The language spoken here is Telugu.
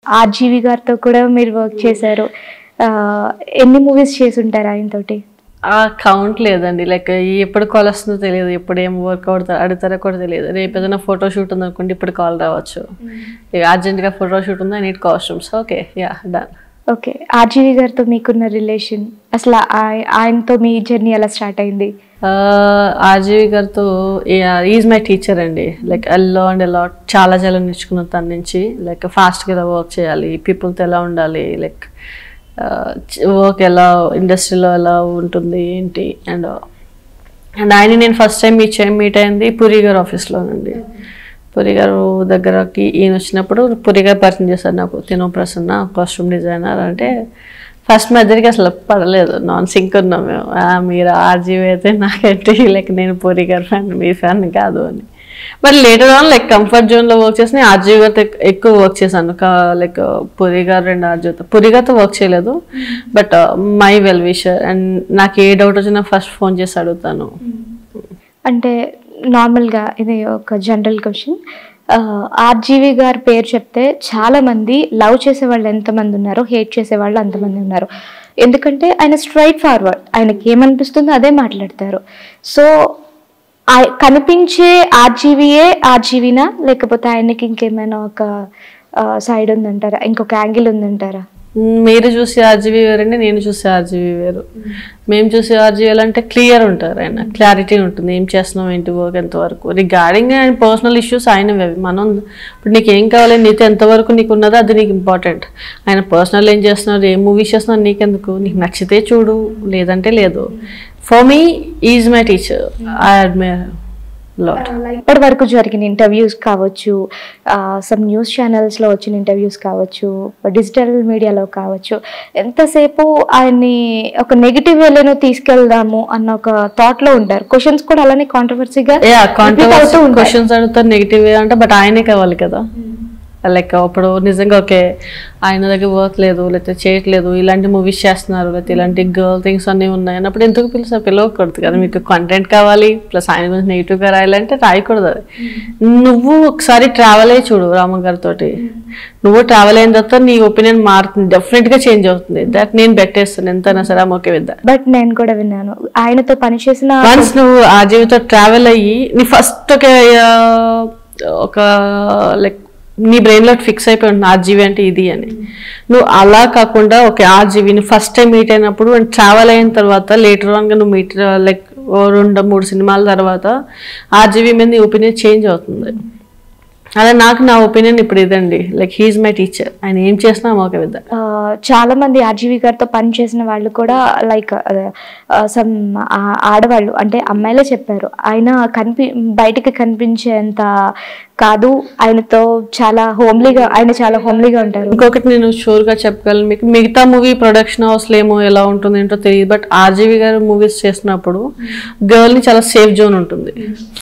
ఆర్జీవి గారితో కూడా మీరు వర్క్ చేశారు ఆ, ఎన్ని మూవీస్ చేసి ఉంటారు ఆయనతోటి ఆ కౌంట్ లేదండి లైక్ ఎప్పుడు కాల్ వస్తుందో తెలియదు ఎప్పుడు ఏం వర్క్ అవుతా అడుగుతారో కూడా తెలియదు రేపు ఏదైనా ఫోటో షూట్ ఉంది అనుకోండి ఇప్పుడు కాల్ రావచ్చు ఇక అర్జెంట్గా ఫోటో షూట్ ఉంది I need costumes okay yeah done okay RGV గారితో మీకున్న రిలేషన్ అసలు ఆయ- ఆయనతో మీ జర్నీ ఎలా స్టార్ట్ అయింది ఆర్జీవి గారితో ఈజ్ మై టీచర్ అండి లైక్ ఎల్లో అండ్ ఎలా చాలా చాలా నేర్చుకున్నాను తన నుంచి లైక్ ఫాస్ట్గా ఎలా వర్క్ చేయాలి పీపుల్తో ఎలా ఉండాలి లైక్ వర్క్ ఎలా ఇండస్ట్రీలో ఎలా ఉంటుంది ఏంటి అండ్ అండ్ ఆయన నేను ఫస్ట్ టైం మీట్ మీట్ అయింది పురి గారు ఆఫీస్లోనండి పురి గారు దగ్గరకి ఈయన వచ్చినప్పుడు పురి గారు పరిచయం చేశారు నాకు తినో ప్రసన్న కాస్ట్యూమ్ డిజైనర్ అంటే ఫస్ట్ మా ఇద్దరికి అసలు పడలేదు నాన్ సింక్ ఉన్నాం మేము "ఆ, మీరు ఆర్జీవి అయితే నాకంటే లైక్ నేను పూరి గారి ఫ్యాన్ మీ ఫ్యాన్ కాదు అని but later on like comfort జోన్లో వర్క్ చేసి నేను ఆర్జీవి గారితో ఎక్- ఎక్కువ వర్క్ చేశాను లైక్ పురి గారు అండ్ ఆర్జీవితో పురి గారితో వర్క్ చేయలేదు but my well wisher and నాకు ఏ డౌట్ వచ్చినా ఫస్ట్ ఫోన్ చేసి అడుగుతాను అంటే నార్మల్గా ఇది ఒక జనరల్ క్వశ్చన్ ఆర్జీవి గారి పేరు చెప్తే చాలా మంది లవ్ చేసే వాళ్ళు ఎంతమంది ఉన్నారో హేట్ చేసే వాళ్ళు అంతమంది ఉన్నారు ఎందుకంటే ఆయన స్ట్రైట్ ఫార్వర్డ్ ఆయనకి ఏమనిపిస్తుందో అదే మాట్లాడతారు సో ఆయ- కనిపించే ఆర్జీవీయే ఆర్జీవీనా లేకపోతే ఆయనకి ఇంకేమైనా ఒక సైడ్ ఉందంటారా ఇంకొక యాంగిల్ ఉందంటారా మీరు చూసే ఆర్జీవీ వేరండి నేను చూసే ఆర్జీవీ వేరు మేము చూసే ఆర్జీవీ అంటే క్లియర్ ఉంటారు ఆయన క్లారిటీ ఉంటుంది ఏం చేస్తున్నాం ఏంటి వర్క్ ఎంతవరకు రిగార్డింగ్ ఆయన పర్సనల్ ఇష్యూస్ ఆయనవి అవి మనం ఇప్పుడు నీకు ఏం కావాలి నీతో ఎంతవరకు నీకు ఉన్నదో అది నీకు ఇంపార్టెంట్ ఆయన పర్సనల్ ఏం చేస్తున్నారు ఏం మూవీస్ చేస్తున్నారు నీకెందుకు నీకు నచ్చితే చూడు లేదంటే లేదు for me is my teacher I admire lot ఇప్పటి వరకు జరిగిన ఇంటర్వ్యూస్ కావచ్చు సమ్ న్యూస్ ఛానల్స్లో వచ్చిన ఇంటర్వ్యూస్ కావచ్చు డిజిటల్ మీడియాలో కావచ్చు ఎంతసేపు ఆయన్ని ఒక నెగిటివ్ వేలోనూ తీసుకెళ్దాము అన్న ఒక థాట్ లో ఉంటారు క్వశ్చన్స్ కూడా అలానే కాంట్రవర్సీగా యా కాంట్రవర్సీ క్వశ్చన్స్ అడుగుతారు నెగిటివ్ అంటే బట్ ఆయనే కావాలి కదా లైక్ అప్పుడు నిజంగా ఓకే ఆయన దగ్గర వర్క్ లేదు లేకపోతే చేయట్లేదు ఇలాంటి మూవీస్ చేస్తున్నారు లేకపోతే ఇలాంటి గర్ల్ థింగ్స్ అన్నీ ఉన్నాయి అన్నప్పుడు ఎందుకు పిలిచా పిలవకూడదు కదా మీకు కంటెంట్ కావాలి ప్లస్ ఆయన గురించి నెగిటివ్గా రాయాలంటే రాయకూడదు అది నువ్వు ఒకసారి ట్రావెల్ అయ్యి చూడు రామ గారితో నువ్వు ట్రావెల్ అయిన తర్వాత నీ ఒపీనియన్ మారుతుంది డెఫినెట్గా చేంజ్ అవుతుంది దట్ నేను పెట్టేస్తాను ఎంతైనా సరే ఓకే విద్ద బట్ నేను కూడా విన్నాను ఆయనతో పనిచేసిన వన్స్ నువ్వు ఆ జీవితం ట్రావెల్ అయ్యి నీ ఫస్ట్ ఒక ఆ, ఒక లైక్ నీ బ్రెయిన్లో ఫిక్స్ అయిపోయి ఉంటుంది ఆర్జీవి అంటే ఇది అని నువ్వు అలా కాకుండా ఒక ఆర్జీవిని ఫస్ట్ టైం మీట్ అయినప్పుడు అండ్ ట్రావెల్ అయిన తర్వాత లేటర్ ఆన్గా నువ్వు మీట్ లైక్ ఓ రెండు మూడు సినిమాల తర్వాత ఆర్జీవి మీద నీ ఒపీనియన్ చేంజ్ అవుతుంది అలా నాకు నా ఒపీనియన్ ఇప్పుడు ఇదండి లైక్ హీఈస్ మై టీచర్ ఆయన ఏం చేసినా ఓకే విద్ద ఆ, చాలా మంది ఆర్జీవి గారితో పని చేసిన వాళ్ళు కూడా లైక్ సమ్ ఆడవాళ్ళు అంటే అమ్మాయిలే చెప్పారు ఆయన కనిపి బయటికి కనిపించేంత కాదు ఆయనతో చాలా హోమ్లీగా ఆయన చాలా హోమ్లీగా ఉంటారు ఇంకొకటి నేను షూర్గా చెప్పగలను మీకు మిగతా మూవీ ప్రొడక్షన్ హౌస్లో ఏమో ఎలా ఉంటుంది ఏంటో తెలియదు బట్ ఆర్జీవి గారు మూవీస్ చేసినప్పుడు గర్ల్ని చాలా సేఫ్ జోన్ ఉంటుంది